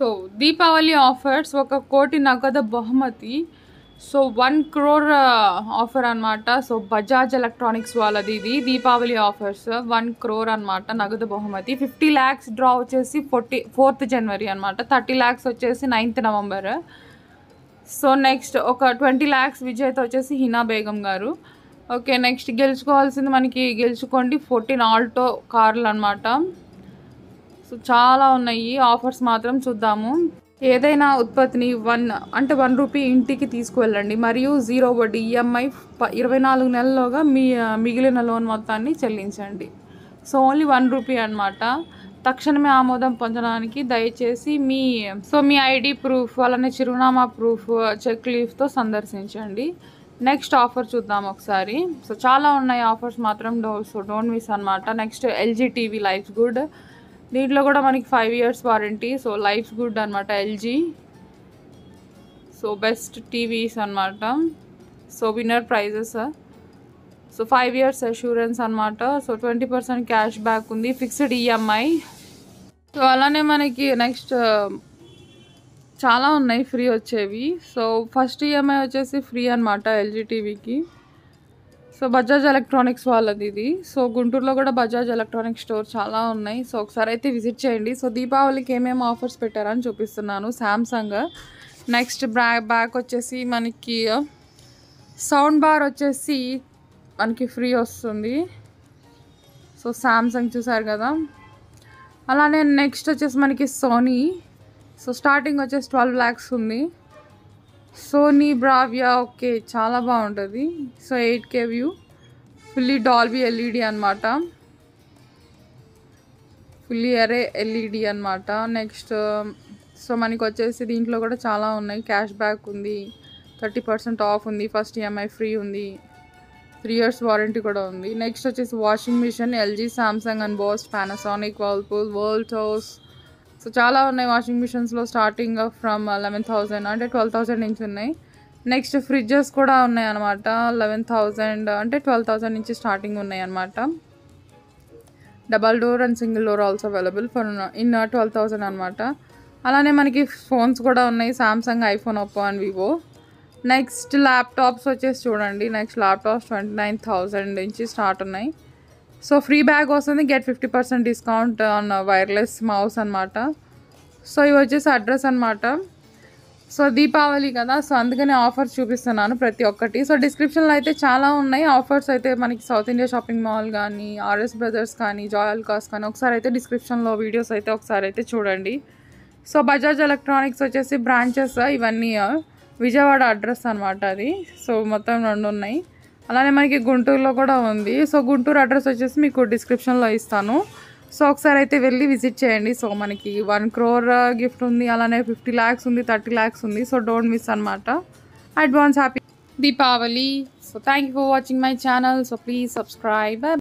so Deepavali offers ఒక కోటి నగదు బహుమతి సో వన్ క్రోర్ ఆఫర్ అన్నమాట సో బజాజ్ ఎలక్ట్రానిక్స్ వాళ్ళది ఇది దీపావళి ఆఫర్స్ వన్ క్రోర్ అన్నమాట నగదు బహుమతి ఫిఫ్టీ ల్యాక్స్ డ్రా వచ్చేసి ఫోర్టీ ఫోర్త్ జనవరి అనమాట థర్టీ ల్యాక్స్ వచ్చేసి నైన్త్ నవంబర్ సో నెక్స్ట్ ఒక ట్వంటీ ల్యాక్స్ విజేత వచ్చేసి హినా బేగం గారు ఓకే నెక్స్ట్ గెలుచుకోవాల్సింది మనకి గెలుచుకోండి ఫోర్టీన్ ఆల్టో కార్లు అనమాట సో చాలా ఉన్నాయి ఆఫర్స్ మాత్రం చూద్దాము ఏదైనా ఉత్పత్తిని వన్ అంటే వన్ రూపీ ఇంటికి తీసుకువెళ్ళండి మరియు జీరో వడ్డీ ఈఎంఐ ఇరవై నాలుగు నెలల్లోగా మీ మిగిలిన లోన్ మొత్తాన్ని చెల్లించండి సో ఓన్లీ వన్ రూపీ అనమాట తక్షణమే ఆమోదం పొందడానికి దయచేసి మీ సో మీ ఐడి ప్రూఫ్ అలానే చిరునామా ప్రూఫ్ చెక్ లీఫ్తో సందర్శించండి నెక్స్ట్ ఆఫర్ చూద్దాం ఒకసారి సో చాలా ఉన్నాయి ఆఫర్స్ మాత్రం డో సో డోంట్ మిస్ అనమాట next LG TV life good దీంట్లో కూడా మనకి five years warranty so life good అనమాట ఎల్జీ సో బెస్ట్ టీవీస్ అనమాట so winner prizes so five years assurance అనమాట so twenty percent cash back ఉంది ఫిక్స్డ్ ఈఎంఐ సో అలానే మనకి నెక్స్ట్ చాలా ఉన్నాయి ఫ్రీ వచ్చేవి సో ఫస్ట్ ఈఎంఐ వచ్చేసి ఫ్రీ అనమాట ఎల్జీ టీవీకి సో బజాజ్ ఎలక్ట్రానిక్స్ వాళ్ళది ఇది సో గుంటూరులో కూడా బజాజ్ ఎలక్ట్రానిక్ స్టోర్ చాలా ఉన్నాయి సో ఒకసారి అయితే విజిట్ చేయండి సో దీపావళికి ఏమేమి ఆఫర్స్ పెట్టారని చూపిస్తున్నాను శాంసంగ్ నెక్స్ట్ బ్రా బ్యాక్ వచ్చేసి మనకి సౌండ్ బార్ వచ్చేసి మనకి ఫ్రీ వస్తుంది సో శాంసంగ్ చూసారు కదా అలానే నెక్స్ట్ వచ్చేసి మనకి సోనీ సో స్టార్టింగ్ వచ్చేసి ట్వెల్వ్ ల్యాక్స్ ఉంది సోనీ బ్రావియా ఓకే చాలా బాగుంటుంది so eight K view fully Dolby LED అనమాట ఫుల్లీ అరే ఎల్ఈడి అనమాట నెక్స్ట్ సో మనకి వచ్చేసి దీంట్లో కూడా చాలా ఉన్నాయి క్యాష్ బ్యాక్ ఉంది థర్టీ పర్సెంట్ ఆఫ్ ఉంది ఫస్ట్ ఈఎంఐ ఫ్రీ ఉంది త్రీ ఇయర్స్ వారంటీ కూడా ఉంది నెక్స్ట్ వచ్చేసి washing machine LG Samsung and Bose Panasonic Whirlpool world house so చాలా ఉన్నాయి వాషింగ్ మిషన్స్లో స్టార్టింగ్ ఫ్రమ్ లెవెన్ థౌజండ్ అంటే ట్వెల్వ్ థౌజండ్ నుంచి ఉన్నాయి నెక్స్ట్ ఫ్రిడ్జెస్ కూడా ఉన్నాయి అనమాట లెవెన్ థౌజండ్ అంటే ట్వెల్వ్ థౌజండ్ నుంచి స్టార్టింగ్ ఉన్నాయి అనమాట double door and single door also available for in twelve thousand అనమాట అలానే మనకి ఫోన్స్ కూడా ఉన్నాయి Samsung iPhone Oppo and Vivo next laptops వచ్చేసి చూడండి next laptops twenty nine thousand నుంచి స్టార్ట్ ఉన్నాయి సో ఫ్రీ బ్యాగ్ వస్తుంది get fifty percent discount on wireless mouse అనమాట సో ఇవి వచ్చేసి అడ్రస్ అనమాట సో దీపావళి కదా సో అందుకనే ఆఫర్స్ చూపిస్తున్నాను ప్రతి ఒక్కటి సో డిస్క్రిప్షన్లో అయితే చాలా ఉన్నాయి ఆఫర్స్ అయితే మనకి సౌత్ ఇండియా షాపింగ్ మాల్ కానీ ఆర్ఎస్ బ్రదర్స్ కానీ జాయల్ కాస్ కానీ ఒకసారి అయితే డిస్క్రిప్షన్లో వీడియోస్ అయితే ఒకసారి అయితే చూడండి సో బజాజ్ ఎలక్ట్రానిక్స్ వచ్చేసి బ్రాంచెస్ ఇవన్నీ విజయవాడ అడ్రస్ అనమాట అది సో మొత్తం రెండు ఉన్నాయి అలానే మనకి గుంటూరులో కూడా ఉంది సో గుంటూరు అడ్రస్ వచ్చేసి మీకు డిస్క్రిప్షన్లో ఇస్తాను సో ఒకసారి అయితే వెళ్ళి విజిట్ చేయండి సో మనకి వన్ క్రోర్ గిఫ్ట్ ఉంది అలానే ఫిఫ్టీ ల్యాక్స్ ఉంది థర్టీ ల్యాక్స్ ఉంది సో డోంట్ మిస్ అనమాట advance happy Deepavali so thank you for watching my channel so please subscribe